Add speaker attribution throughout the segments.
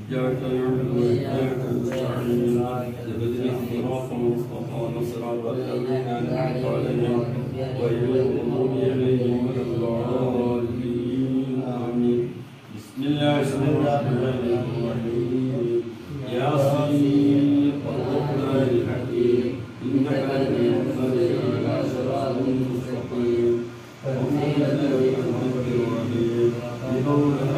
Speaker 1: إياك نعبد وإياك نستعين اهدنا الصراط المستقيم صراط الذين أنعمت عليهم غير المغضوب عليهم ولا الضالين آمين بسم الله الرحمن الرحيم ياسين والقرآن الحكيم إنك لتنزل على صراط مستقيم ومن الذي أنعمت عليهم بقولك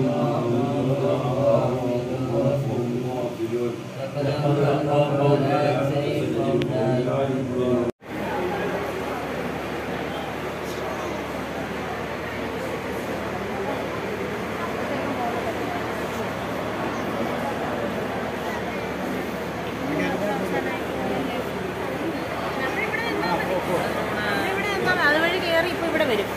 Speaker 2: അതുവഴി കയറി ഇപ്പൊ ഇവിടെ വരും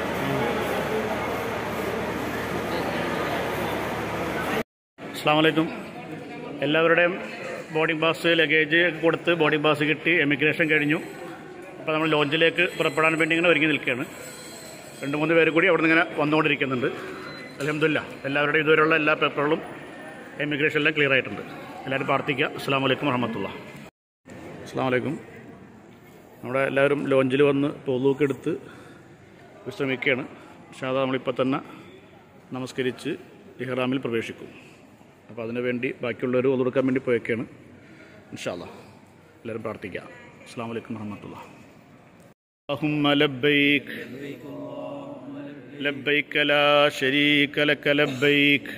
Speaker 3: അസ്സാം വലൈക്കും എല്ലാവരുടെയും ബോർഡിംഗ് പാസ് ലഗേജ് ഒക്കെ കൊടുത്ത് ബോർഡിംഗ് പാസ് കിട്ടി എമിഗ്രേഷൻ കഴിഞ്ഞു അപ്പോൾ നമ്മൾ ലോഞ്ചിലേക്ക് പുറപ്പെടാൻ വേണ്ടി ഇങ്ങനെ ഒരുങ്ങി നിൽക്കുകയാണ് രണ്ട് മൂന്ന് പേര് കൂടി അവിടെ നിന്ന് ഇങ്ങനെ വന്നുകൊണ്ടിരിക്കുന്നുണ്ട് അലഹമില്ല എല്ലാവരുടെയും ഇതുവരെയുള്ള എല്ലാ പേപ്പറുകളും എമിഗ്രേഷനിലും ക്ലിയർ ആയിട്ടുണ്ട് എല്ലാവരും പ്രാർത്ഥിക്കുക അസ്സാം വലൈക്കും വറഹമത്തുള്ള അസ്സാം വലൈക്കും നമ്മുടെ എല്ലാവരും ലോഞ്ചിൽ വന്ന് തോന്നൂക്ക് എടുത്ത് വിശ്രമിക്കുകയാണ് പക്ഷേ അത് നമ്മളിപ്പോൾ തന്നെ നമസ്കരിച്ച് ഇഹ്റാമിൽ പ്രവേശിക്കും അപ്പോൾ അതിനു വേണ്ടി ബാക്കിയുള്ളവർ ഒതുക്കാൻ വേണ്ടി പോയൊക്കെയാണ് ഇൻഷാല്ല എല്ലാവരും പ്രാർത്ഥിക്കാം അസ്സാം വലൈക്കും വറഹമത്തുള്ള اللهم لبيك لبيك لا شريك لك لبيك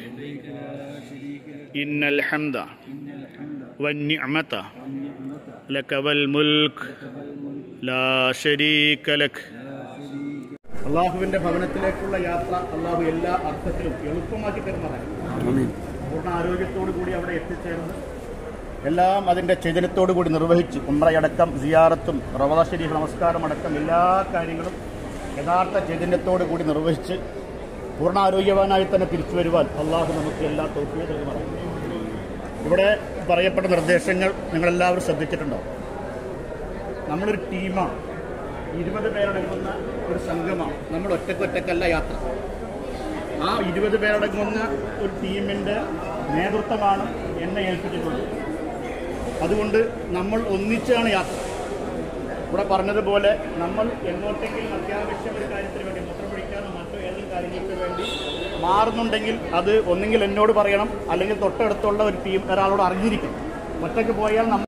Speaker 3: إن الحمد والنعمة لك والملك لا شريك لك അള്ളാഹുവിന്റെ ഭവനത്തിലേക്കുള്ള യാത്ര അള്ളാഹു എല്ലാ അർത്ഥത്തിലും എളുപ്പമാക്കി തരുന്നതാണ് പൂർണ്ണ ആരോഗ്യത്തോടു കൂടി അവിടെ എത്തിച്ചേർന്ന് എല്ലാം അതിന്റെ ചൈതന്യത്തോടു കൂടി നിർവഹിച്ച് ഉമ്രയടക്കം സിയാറത്തും റവദ ശരീഫ് നമസ്കാരം അടക്കം എല്ലാ കാര്യങ്ങളും യഥാർത്ഥ ചൈതന്യത്തോടു കൂടി നിർവഹിച്ച് പൂർണ്ണ ആരോഗ്യവാനായി തന്നെ തിരിച്ചു വരുവാൻ അള്ളാഹു നമുക്ക് എല്ലാ തോക്കിയ തരുമാറാണ് ഇവിടെ പറയപ്പെട്ട നിർദ്ദേശങ്ങൾ നിങ്ങളെല്ലാവരും ശ്രദ്ധിച്ചിട്ടുണ്ടോ നമ്മളൊരു ടീമാണ് ഇരുപത് പേരടങ്ങുന്ന ഒരു സംഘമാണ് നമ്മൾ ഒറ്റക്കൊറ്റക്കല്ല യാത്ര ആ ഇരുപത് പേരടങ്ങുന്ന ഒരു ടീമിൻ്റെ നേതൃത്വമാണ് എന്നെ ഏൽപ്പിച്ചിട്ടുള്ളത് അതുകൊണ്ട് നമ്മൾ ഒന്നിച്ചാണ് യാത്ര ഇവിടെ പറഞ്ഞതുപോലെ നമ്മൾ എങ്ങോട്ടെങ്കിലും അത്യാവശ്യം ഒരു കാര്യത്തിന് വേണ്ടി മൂത്രം പിടിക്കാനോ മറ്റോ ഏതെങ്കിലും കാര്യങ്ങൾക്ക് വേണ്ടി മാറുന്നുണ്ടെങ്കിൽ അത് ഒന്നെങ്കിൽ എന്നോട് പറയണം അല്ലെങ്കിൽ തൊട്ടടുത്തുള്ള ഒരു ടീം ഒരാളോട് അറിഞ്ഞിരിക്കും ഒറ്റയ്ക്ക് പോയാൽ നമ്മൾ